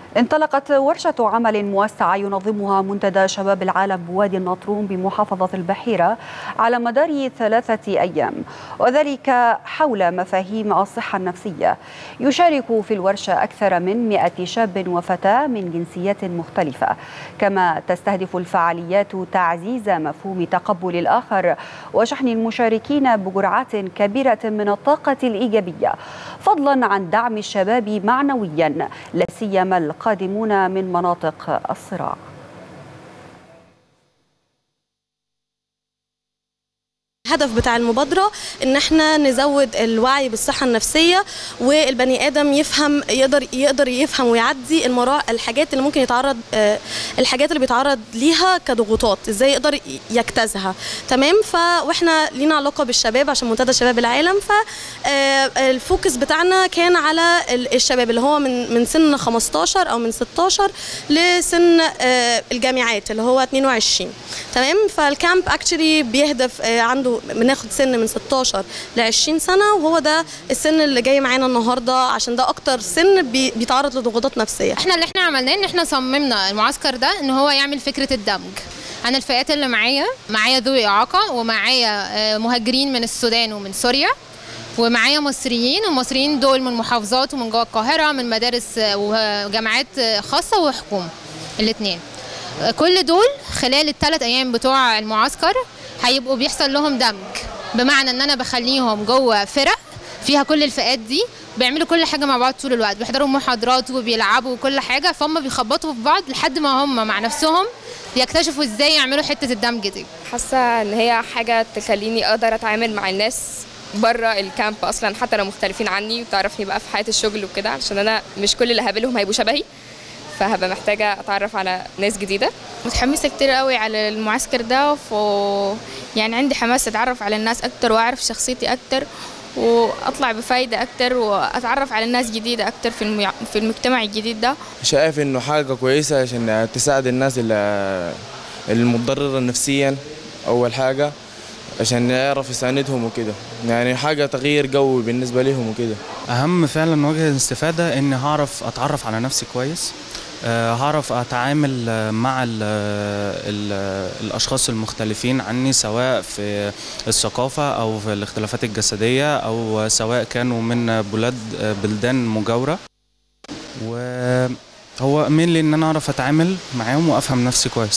انطلقت ورشة عمل موسعة ينظمها منتدى شباب العالم بوادي النطرون بمحافظة البحيرة على مدار ثلاثة أيام وذلك حول مفاهيم الصحة النفسية يشارك في الورشة أكثر من 100 شاب وفتاة من جنسيات مختلفة كما تستهدف الفعاليات تعزيز مفهوم تقبل الآخر وشحن المشاركين بجرعات كبيرة من الطاقة الإيجابية فضلا عن دعم الشباب معنويا لا سيما القادمون من مناطق الصراع الهدف بتاع المبادرة ان احنا نزود الوعي بالصحة النفسية والبني ادم يفهم يقدر يقدر يفهم ويعدي المرا الحاجات اللي ممكن يتعرض آه، الحاجات اللي بيتعرض ليها كضغوطات ازاي يقدر يجتازها تمام ف واحنا لينا علاقة بالشباب عشان منتدى شباب العالم ف آه، الفوكس بتاعنا كان على ال- الشباب اللي هو من من سن 15 او من 16 لسن آه، الجامعات اللي هو 22 تمام فالكامب اكشلي بيهدف آه، عنده بناخد سن من 16 ل 20 سنه وهو ده السن اللي جاي معانا النهارده عشان ده اكتر سن بي- بيتعرض لضغوطات نفسيه احنا اللي احنا عملناه ان احنا صممنا المعسكر ده ان هو يعمل فكره الدمج انا الفئات اللي معايا معايا ذوي اعاقه ومعايا آه، مهاجرين من السودان ومن سوريا ومعايا مصريين والمصريين دول من محافظات ومن جوه القاهره من مدارس آه، وجامعات آه، خاصه وحكومه الاثنين كل دول خلال الثلاث ايام بتوع المعسكر هيبقوا بيحصل لهم دمج بمعنى ان انا بخليهم جوه فرق فيها كل الفئات دي بيعملوا كل حاجه مع بعض طول الوقت بيحضروا محاضرات وبيلعبوا وكل حاجه فهم بيخبطوا في بعض لحد ما هم مع نفسهم يكتشفوا ازاي يعملوا حته الدمج دي حاسه ان هي حاجه تخليني اقدر اتعامل مع الناس بره الكامب اصلا حتى لو مختلفين عني وتعرفني بقى في حياه الشغل وكده عشان انا مش كل اللي هقابلهم هيبقوا شبهي فهبقى محتاجه اتعرف على ناس جديده متحمسة كتير قوي على المعسكر ده ف يعني عندي حماس أتعرف على الناس أكتر وأعرف شخصيتي أكتر وأطلع بفايدة أكتر وأتعرف على ناس جديدة أكتر في المع... في المجتمع الجديد ده شايف انه حاجه كويسه عشان تساعد الناس اللي المتضرره نفسيا اول حاجه عشان يعرف يساندهم وكده يعني حاجه تغيير قوي بالنسبه لهم وكده اهم فعلا وجه الاستفاده اني هعرف اتعرف على نفسي كويس آه، هعرف اتعامل آه، مع ال ال الاشخاص المختلفين عني سواء في الثقافه او في الاختلافات الجسديه او سواء كانوا من بلاد آه، بلدان مجاوره وهو مين ان انا اعرف اتعامل معاهم وافهم نفسي كويس